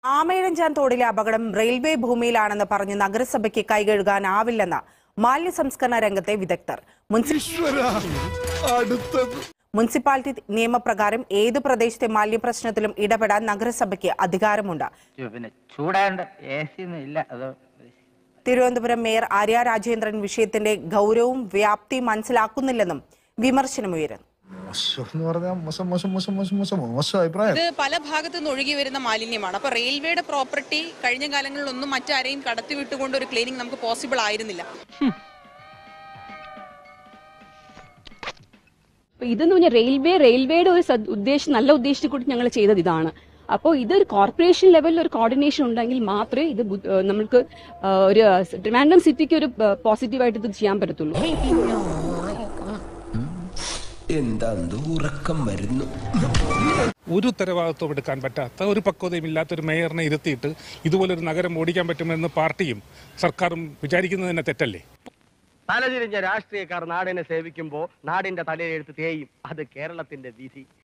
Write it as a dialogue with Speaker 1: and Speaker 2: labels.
Speaker 1: ആമയിഴഞ്ചാൻ തോടിലെ അപകടം റെയിൽവേ ഭൂമിയിലാണെന്ന് പറഞ്ഞ് നഗരസഭയ്ക്ക് കൈകഴുകാനാവില്ലെന്ന് മാലിന്യ സംസ്കരണ രംഗത്തെ വിദഗ്ധർ മുനിസി- മുനിസിപ്പാലിറ്റി നിയമപ്രകാരം ഏത് പ്രദേശത്തെ മാലിന്യ പ്രശ്നത്തിലും ഇടപെടാൻ നഗരസഭയ്ക്ക് അധികാരമുണ്ട്
Speaker 2: പിന്നെ ചൂടാണ്ട് എ സി ഒന്നും ഇല്ല അത്
Speaker 1: തിരുവനന്തപുരം മേയർ ആര്യ രാജേന്ദ്രൻ വിഷയത്തിന്റെ ഗൗരവവും വ്യാപ്തിയും മനസ്സിലാക്കുന്നില്ലെന്നും വിമർശനമുയരുന്നു
Speaker 3: മോശം എന്ന് പറഞ്ഞാൽ മോശം മോശം മോശം മോശം മോശം മോശം അഭിപ്രായം
Speaker 4: ഇത് പല ഭാഗത്തു നിന്ന് ഒഴുകി വരുന്ന മാലിന്യമാണ് അപ്പൊ റെയിൽവേയുടെ പ്രോപ്പർട്ടി കഴിഞ്ഞ കാലങ്ങളിലൊന്നും മറ്റാരെയും കടത്തിവിട്ടുകൊണ്ട് ഒരു ക്ലീനിങ് നമുക്ക് പോസിബിൾ ആയിരുന്നില്ല
Speaker 5: അപ്പൊ ഇതെന്ന് പറഞ്ഞാൽ റെയിൽവേ റെയിൽവേയുടെ ഒരു സദ് ഉദ്ദേശം നല്ല ഉദ്ദേശത്തിൽ കൂടി ഞങ്ങൾ ചെയ്തത് ഇതാണ് അപ്പോൾ ഇതൊരു കോർപ്പറേഷൻ ലെവലിൽ ഒരു കോർഡിനേഷൻ ഉണ്ടെങ്കിൽ മാത്രമേ ഇത് ബു- ഏഹ് നമ്മൾക്ക് ഏഹ് ഒരു ട്രിവാൻഡ്രം സിറ്റിക്ക് ഒരു പോസിറ്റീവായിട്ട് ഇത് ചെയ്യാൻ പറ്റത്തുള്ളൂ
Speaker 6: എന്താ ഉറക്കം വരുന്നു
Speaker 7: ഒരു ഉത്തരവാദിത്വം എടുക്കാൻ പറ്റാത്ത ഒരു പക്വതയും ഇല്ലാത്ത ഒരു മേയറിനെ ഇരുത്തിയിട്ട് ഇതുപോലൊരു നഗരം ഓടിക്കാൻ പറ്റുമെന്ന് പാർട്ടിയും സർക്കാരും വിചാരിക്കുന്നത് തന്നെ തെറ്റല്ലേ
Speaker 8: തലതിരിഞ്ഞ രാഷ്ട്രീയക്കാർ നാടിനെ സേവിക്കുമ്പോ നാടിന്റെ തലയിലെടുത്ത് തേയും അത് കേരളത്തിന്റെ വിധി